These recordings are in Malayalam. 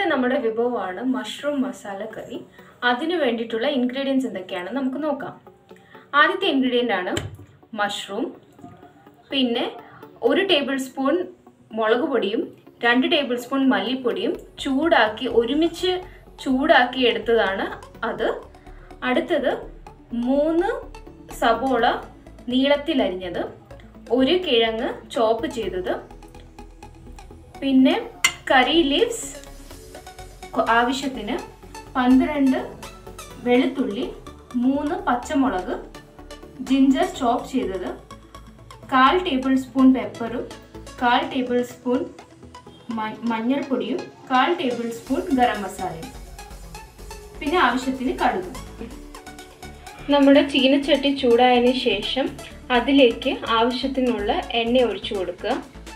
നമ്മുടെ വിഭവമാണ് മഷ്റൂം മസാല കറി അതിന് വേണ്ടിയിട്ടുള്ള ഇൻഗ്രീഡിയൻസ് എന്തൊക്കെയാണ് നമുക്ക് നോക്കാം ആദ്യത്തെ ഇൻഗ്രീഡിയൻ്റ് ആണ് മഷ്റൂം പിന്നെ ഒരു ടേബിൾ സ്പൂൺ മുളക് പൊടിയും രണ്ട് ടേബിൾ സ്പൂൺ മല്ലിപ്പൊടിയും ചൂടാക്കി ഒരുമിച്ച് ചൂടാക്കി എടുത്തതാണ് അത് അടുത്തത് മൂന്ന് സബോള നീളത്തിലരിഞ്ഞത് ഒരു കിഴങ്ങ് ചോപ്പ് ചെയ്തത് പിന്നെ കറി ലീവ്സ് ആവശ്യത്തിന് പന്ത്രണ്ട് വെളുത്തുള്ളി മൂന്ന് പച്ചമുളക് ജിഞ്ചർ ചോപ്പ് ചെയ്തത് കാൽ ടേബിൾ സ്പൂൺ പെപ്പറും കാൽ ടേബിൾ സ്പൂൺ മ- മഞ്ഞൾപ്പൊടിയും കാൽ ടേബിൾ സ്പൂൺ ഗരം മസാലയും പിന്നെ ആവശ്യത്തിന് കടുകും നമ്മുടെ ചീനച്ചട്ടി ചൂടായതിനു ശേഷം അതിലേക്ക് ആവശ്യത്തിനുള്ള എണ്ണ ഒഴിച്ചു കൊടുക്കുക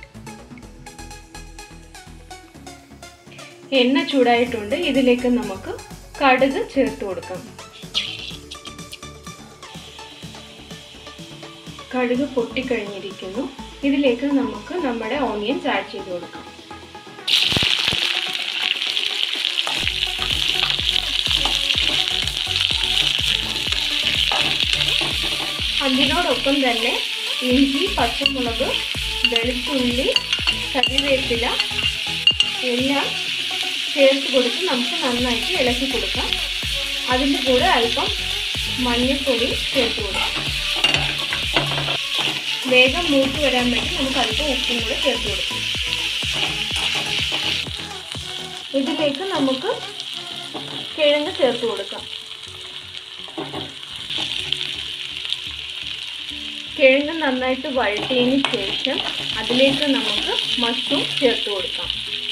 എണ്ണ ചൂടായിട്ടുണ്ട് ഇതിലേക്ക് നമുക്ക് കടുക് ചേർത്ത് കൊടുക്കാം കടുക് പൊട്ടിക്കഴിഞ്ഞിരിക്കുന്നു ഇതിലേക്ക് നമുക്ക് നമ്മുടെ ഓണിയൻസ് ആഡ് ചെയ്ത് കൊടുക്കാം അതിനോടൊപ്പം തന്നെ ഇഞ്ചി പച്ചമുളക് വെളുത്തുള്ളി കറിവേപ്പില എല്ലാം ചേർത്ത് കൊടുത്ത് നമുക്ക് നന്നായിട്ട് ഇളക്കി കൊടുക്കാം അതിൻ്റെ കൂടെ അല്പം മഞ്ഞൾപ്പൊടി ചേർത്ത് കൊടുക്കാം വേഗം മൂത്ത് വരാൻ വേണ്ടി നമുക്ക് അല്പം ഉപ്പും കൂടെ ചേർത്ത് കൊടുക്കാം ഇതിലേക്ക് നമുക്ക് കിഴങ്ങ് ചേർത്ത് കൊടുക്കാം കിഴങ്ങ് നന്നായിട്ട് വഴറ്റിയതിന് ശേഷം അതിലേക്ക് നമുക്ക് മഷ്റൂം ചേർത്ത് കൊടുക്കാം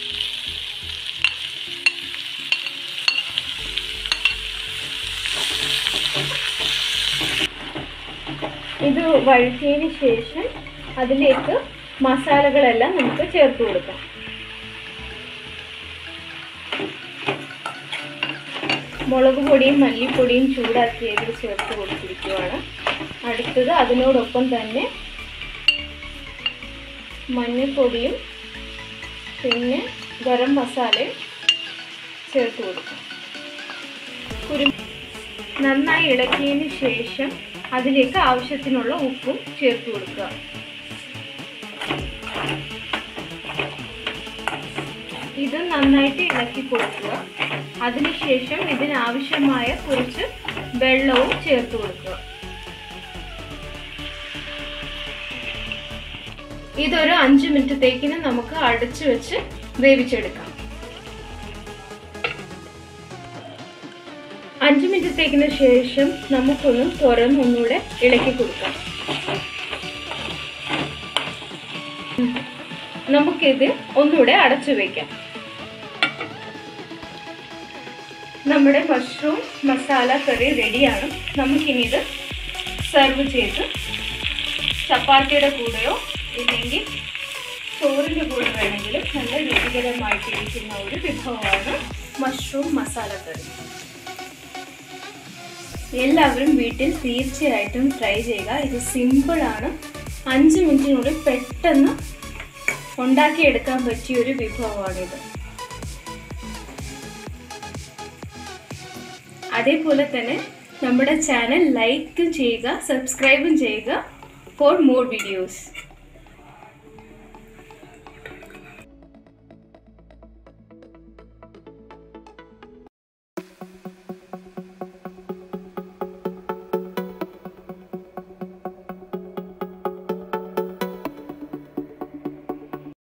ഇത് വഴറ്റിയതിന് ശേഷം അതിലേക്ക് മസാലകളെല്ലാം നമുക്ക് ചേർത്ത് കൊടുക്കാം മുളക് പൊടിയും മല്ലിപ്പൊടിയും ചൂടാക്കിയതിൽ ചേർത്ത് കൊടുത്തിരിക്കുകയാണ് അടുത്തത് അതിനോടൊപ്പം തന്നെ മഞ്ഞൾപ്പൊടിയും പിന്നെ ഗരം മസാലയും ചേർത്ത് കൊടുക്കാം കുരു നന്നായി ഇളക്കിയതിന് ശേഷം അതിലേക്ക് ആവശ്യത്തിനുള്ള ഉപ്പും ചേർത്ത് കൊടുക്കുക ഇത് നന്നായിട്ട് ഇളക്കി കൊടുക്കുക അതിനുശേഷം ഇതിനാവശ്യമായ കുറച്ച് വെള്ളവും ചേർത്ത് കൊടുക്കുക ഇതൊരു അഞ്ച് മിനിറ്റത്തേക്കിന് നമുക്ക് അടച്ചു വെച്ച് വേവിച്ചെടുക്കാം അഞ്ച് മിനിറ്റത്തേക്കിന് ശേഷം നമുക്കൊന്ന് തുറന്ന് ഒന്നുകൂടെ ഇളക്കി കൊടുക്കാം നമുക്കിത് ഒന്നുകൂടെ അടച്ചു വയ്ക്കാം നമ്മുടെ മഷ്റൂം മസാല കറി റെഡിയാണ് നമുക്കിനി ഇത് സെർവ് ചെയ്ത് ചപ്പാത്തിയുടെ കൂടെയോ ഇല്ലെങ്കിൽ ചോറിൻ്റെ കൂടെ വേണമെങ്കിലും നല്ല രുചികരമായിട്ടിരിക്കുന്ന ഒരു വിഭവമാണ് മഷ്റൂം മസാല കറി എല്ലാവരും വീട്ടിൽ തീർച്ചയായിട്ടും ട്രൈ ചെയ്യുക ഇത് സിമ്പിളാണ് അഞ്ച് മിനിറ്റിനുള്ളിൽ പെട്ടെന്ന് ഉണ്ടാക്കിയെടുക്കാൻ പറ്റിയ ഒരു വിഭവമാണിത് അതേപോലെ തന്നെ നമ്മുടെ ചാനൽ ലൈക്കും ചെയ്യുക സബ്സ്ക്രൈബും ചെയ്യുക ഫോർ മോർ വീഡിയോസ്